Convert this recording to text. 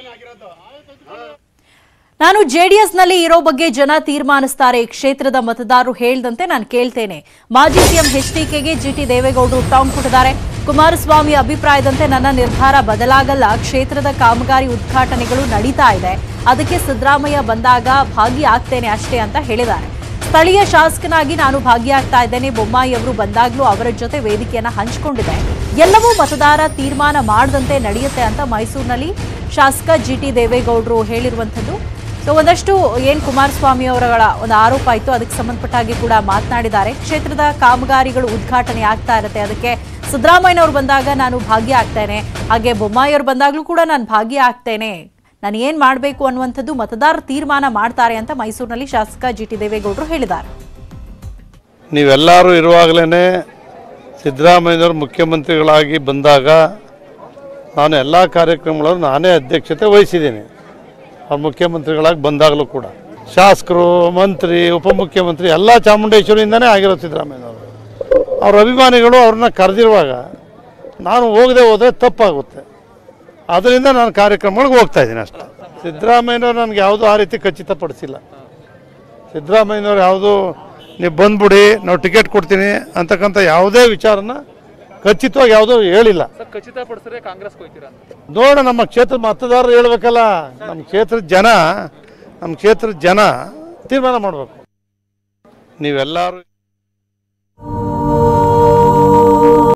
ನಾನು ಜೆಡಿಎಸ್ ನಲ್ಲಿ ಇರೋ ಬಗ್ಗೆ ಜನ ತೀರ್ಮಾನಿಸ್ತಾರೆ ಕ್ಷೇತ್ರದ ಮತದಾರರು ಹೇಳ್ದಂತೆ ನಾನು ಕೇಳ್ತೇನೆ ಮಾಜಿ ಸಿಎಂ ಎಚ್ಡಿಕೆಗೆ ಜಿಟಿ ದೇವೇಗೌಡರು ಟಾಂಗ್ ಕೊಟ್ಟಿದ್ದಾರೆ ಕುಮಾರಸ್ವಾಮಿ ಅಭಿಪ್ರಾಯದಂತೆ ನನ್ನ ನಿರ್ಧಾರ ಬದಲಾಗಲ್ಲ ಕ್ಷೇತ್ರದ ಕಾಮಗಾರಿ ಉದ್ಘಾಟನೆಗಳು ನಡೀತಾ ಇದೆ ಅದಕ್ಕೆ ಸಿದ್ದರಾಮಯ್ಯ ಬಂದಾಗ ಭಾಗಿಯಾಗ್ತೇನೆ ಅಷ್ಟೇ ಅಂತ ಹೇಳಿದ್ದಾರೆ ಸ್ಥಳೀಯ ಶಾಸಕನಾಗಿ ನಾನು ಭಾಗಿಯಾಗ್ತಾ ಇದ್ದೇನೆ ಬೊಮ್ಮಾಯಿ ಅವರು ಬಂದಾಗ್ಲೂ ಅವರ ಜೊತೆ ವೇದಿಕೆಯನ್ನ ಹಂಚಿಕೊಂಡಿದೆ ಎಲ್ಲವೂ ಮತದಾರ ತೀರ್ಮಾನ ಮಾಡದಂತೆ ನಡೆಯುತ್ತೆ ಅಂತ ಮೈಸೂರಿನಲ್ಲಿ ಶಾಸಕ ಜಿ ಟಿ ದೇವೇಗೌಡರು ಹೇಳಿರುವಂಥದ್ದು ಸೊ ಒಂದಷ್ಟು ಏನ್ ಕುಮಾರಸ್ವಾಮಿ ಅವರ ಒಂದು ಆರೋಪ ಇತ್ತು ಅದಕ್ಕೆ ಸಂಬಂಧಪಟ್ಟ ಹಾಗೆ ಕೂಡ ಮಾತನಾಡಿದ್ದಾರೆ ಕ್ಷೇತ್ರದ ಕಾಮಗಾರಿಗಳು ಉದ್ಘಾಟನೆ ಆಗ್ತಾ ಇರುತ್ತೆ ಅದಕ್ಕೆ ಸಿದ್ದರಾಮಯ್ಯನವರು ಬಂದಾಗ ನಾನು ಭಾಗಿಯಾಗ್ತೇನೆ ಹಾಗೆ ಬೊಮ್ಮಾಯಿ ಅವರು ಬಂದಾಗ್ಲೂ ಕೂಡ ನಾನು ಭಾಗಿಯಾಗ್ತೇನೆ ನಾನು ಏನ್ ಮಾಡಬೇಕು ಅನ್ನುವಂಥದ್ದು ಮತದಾರರು ತೀರ್ಮಾನ ಮಾಡ್ತಾರೆ ಅಂತ ಮೈಸೂರಿನಲ್ಲಿ ಶಾಸಕ ಜಿ ಟಿ ದೇವೇಗೌಡರು ಹೇಳಿದ್ದಾರೆ ನೀವೆಲ್ಲರೂ ಇರುವಾಗಲೇ ಸಿದ್ದರಾಮಯ್ಯನವರು ಮುಖ್ಯಮಂತ್ರಿಗಳಾಗಿ ಬಂದಾಗ ನಾನು ಎಲ್ಲ ಕಾರ್ಯಕ್ರಮಗಳನ್ನು ನಾನೇ ಅಧ್ಯಕ್ಷತೆ ವಹಿಸಿದ್ದೀನಿ ಅವ್ರು ಮುಖ್ಯಮಂತ್ರಿಗಳಾಗಿ ಬಂದಾಗಲೂ ಕೂಡ ಶಾಸಕರು ಮಂತ್ರಿ ಉಪಮುಖ್ಯಮಂತ್ರಿ ಎಲ್ಲ ಚಾಮುಂಡೇಶ್ವರಿಯಿಂದನೇ ಆಗಿರೋದು ಸಿದ್ದರಾಮಯ್ಯನವರು ಅವ್ರ ಅಭಿಮಾನಿಗಳು ಅವ್ರನ್ನ ಕರೆದಿರುವಾಗ ನಾನು ಹೋಗದೆ ಹೋದರೆ ತಪ್ಪಾಗುತ್ತೆ ಅದರಿಂದ ನಾನು ಕಾರ್ಯಕ್ರಮಗಳಿಗೆ ಹೋಗ್ತಾ ಇದ್ದೀನಿ ಅಷ್ಟೇ ಸಿದ್ದರಾಮಯ್ಯನವರು ನನಗೆ ಯಾವುದೂ ಆ ರೀತಿ ಖಚಿತಪಡಿಸಿಲ್ಲ ಸಿದ್ದರಾಮಯ್ಯನವ್ರು ಯಾವುದು ನೀವು ಬಂದ್ಬಿಡಿ ನಾವು ಟಿಕೆಟ್ ಕೊಡ್ತೀನಿ ಅಂತಕ್ಕಂಥ ಯಾವುದೇ ವಿಚಾರನ ಖಚಿತವಾಗಿ ಯಾವುದೂ ಹೇಳಿಲ್ಲ ಸರ್ ಖಚಿತಪಡಿಸಿದ್ರೆ ಕಾಂಗ್ರೆಸ್ ಹೋಯ್ತೀರಾ ಅಂತ ನೋಡೋಣ ನಮ್ಮ ಕ್ಷೇತ್ರದ ಮತದಾರರು ಹೇಳ್ಬೇಕಲ್ಲ ನಮ್ಮ ಕ್ಷೇತ್ರದ ಜನ ನಮ್ಮ ಕ್ಷೇತ್ರದ ಜನ ತೀರ್ಮಾನ ಮಾಡಬೇಕು ನೀವೆಲ್ಲರೂ